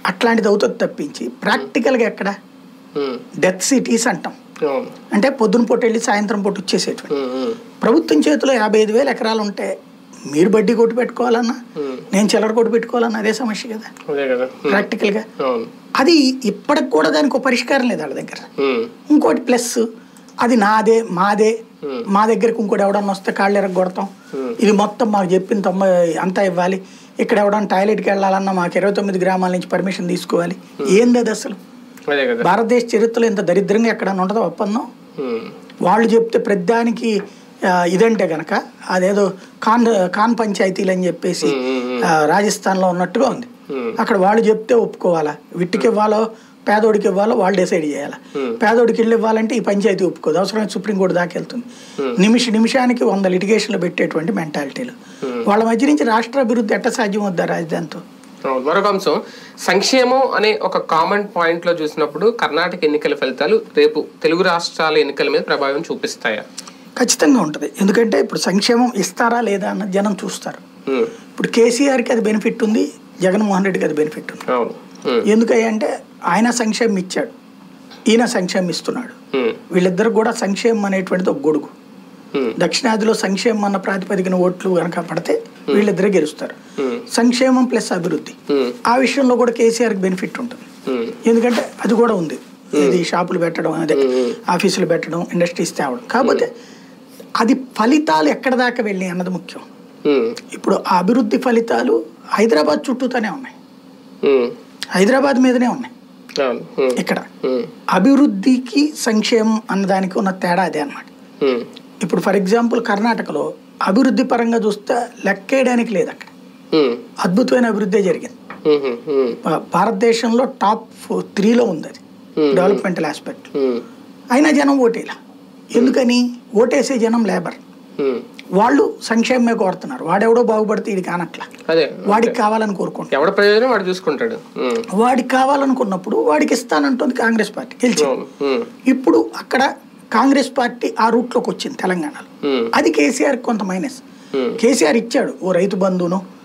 అట్లాంటిది అవుతుంది తప్పించి ప్రాక్టికల్గా ఎక్కడ ఉమ్, డెత్ సిటీస్ అంటాం అవును అంటే పొద్దున పూట వెళ్ళి సాయంత్రం పూట వచ్చేసేటువంటి ఉమ్, ఉమ్, ప్రభుత్వం చేతిలో యాభై ఐదు వేల ఎకరాలు ఉంటే మీరు బడ్డీ కొట్టు పెట్టుకోవాలన్నా ఉమ్, నేను చిల్లర కొట్టు పెట్టుకోవాలన్నా అదే సమస్య కదా అదే కదా ఉమ్, ప్రాక్టికల్గా అవును అది ఇప్పటికి కూడా దానికి ఒక పరిష్కారం లేదు వాళ్ళ దగ్గర ఉమ్, ఇంకోటి ప్లస్ అది నాదే మాదే Hmm. మా దగ్గరకు ఇంకోటి ఎవడన్నా వస్తే కాళ్ళు ఎరగొడతాం Hmm. ఇది మొత్తం మాకు చెప్పిన తొంభై అంతా ఇవ్వాలి ఇక్కడ ఎవడన్నా టాయిలెట్కి వెళ్ళాలన్నా మాకు ఇరవై తొమ్మిది గ్రామాల నుంచి పర్మిషన్ తీసుకోవాలి ఏంది అది అసలు అదే కదా భారతదేశ చరిత్రలో ఇంత దరిద్రంగా ఎక్కడన్నా ఉంటుందో ఒప్పందం ఉమ్, వాళ్ళు చెప్తే ప్రతిదానికి ఆ, ఇదంటే గనక అదేదో ఖాన్ ఖాన్ పంచాయతీలు అని చెప్పేసి ఉమ్, ఉమ్, ఉమ్, ఆ, రాజస్థాన్లో ఉన్నట్టుగా ఉంది ఉమ్, అక్కడ వాళ్ళు చెప్తే ఒప్పుకోవాలా విట్టికి ఇవ్వాలో పేదోడికి ఇవ్వాలో వాళ్ళు డిసైడ్ చేయాలి Hmm. పేదోడికి ఇల్లు ఇవ్వాలంటే ఈ పంచాయతీ ఒప్పుకోదు అవసరమైతే సుప్రీంకోర్టు దాకా వెళ్తుంది Hmm. నిమిష నిమిషానికి వంద లిటిగేషన్లు పెట్టేటువంటి మెంటాలిటీలు Hmm. వాళ్ళ మధ్య నుంచి రాష్ట్ర అభివృద్ధి ఎట్ట సాధ్యం వద్దా రాజధానితో అవును మరొక అంశం సంక్షేమం అనే ఒక కామన్ పాయింట్ లో చూసినప్పుడు కర్ణాటక ఎన్నికల ఫలితాలు రేపు తెలుగు రాష్ట్రాల ఎన్నికల మీద ప్రభావం చూపిస్తాయా ఖచ్చితంగా ఉంటుంది ఎందుకంటే ఇప్పుడు సంక్షేమం ఇస్తారా లేదా అన్న జనం చూస్తారు ఉమ్, ఇప్పుడు కేసీఆర్కి అది బెనిఫిట్ ఉంది జగన్మోహన్ రెడ్డికి అది బెనిఫిట్ ఉంది అవును ఉమ్, ఎందుకంటే ఆయన సంక్షేమం ఇచ్చాడు ఈయన సంక్షేమం ఇస్తున్నాడు ఉమ్, వీళ్ళిద్దరు కూడా సంక్షేమం అనేటువంటిది ఒక గొడుగు ఉమ్, దక్షిణాదిలో సంక్షేమం అన్న ప్రాతిపదికన ఓట్లు కనుక పడితే వీళ్ళిద్దరే గెలుస్తారు ఉమ్, సంక్షేమం ప్లస్ అభివృద్ధి ఉమ్, ఆ విషయంలో కూడా కేసీఆర్కి బెనిఫిట్ ఉంటుంది ఉమ్, ఎందుకంటే అది కూడా ఉంది ఇది షాపులు పెట్టడం అదే మ్మ్. ఆఫీసులు పెట్టడం ఇండస్ట్రీస్ తేవడం కాకపోతే అది ఫలితాలు ఎక్కడ దాకా వెళ్ళాయి అన్నది ముఖ్యం ఉమ్, ఇప్పుడు ఆ అభివృద్ధి ఫలితాలు హైదరాబాద్ చుట్టూతోనే ఉన్నాయి ఉమ్, హైదరాబాద్ మీదనే ఉన్నాయి అవును ఉమ్, ఇక్కడ ఉమ్, అభివృద్ధికి సంక్షేమం అన్నదానికి ఉన్న తేడా అదే అన్నమాట ఉమ్, ఇప్పుడు ఫర్ ఎగ్జాంపుల్ కర్ణాటకలో అభివృద్ధి పరంగా చూస్తే లెక్కేయడానికి లేదు అక్కడ ఉమ్, అద్భుతమైన అభివృద్ధి జరిగింది ఉమ్, ఉమ్, భా- భారతదేశంలో టాప్ త్రీలో ఉంది అది Hmm. డెవలప్మెంటల్ ఆస్పెక్ట్ ఉమ్, అయినా జనం ఓటేలా ఎందుకని ఓటేసే జనం లేబర్ ఉమ్, వాళ్ళు సంక్షేమమే కోరుతున్నారు వాడెవడో బాగుపడితే ఇది కానట్లా అదే వాడికి కావాలని కోరుకుంటారు ఎవడ ప్రయోజనం వాడు చూసుకుంటాడు ఉమ్, వాడికి కావాలనుకున్నప్పుడు వాడికి ఇస్తానంటుంది కాంగ్రెస్ పార్టీ గెలిచి అవును ఉమ్, ఇప్పుడు అక్కడ కాంగ్రెస్ పార్టీ ఆ రూట్లోకి వచ్చింది తెలంగాణలో ఉమ్, అది కేసీఆర్ కొంత మైనస్ ఉమ్, కేసీఆర్ ఇచ్చాడు ఓ రైతు బంధును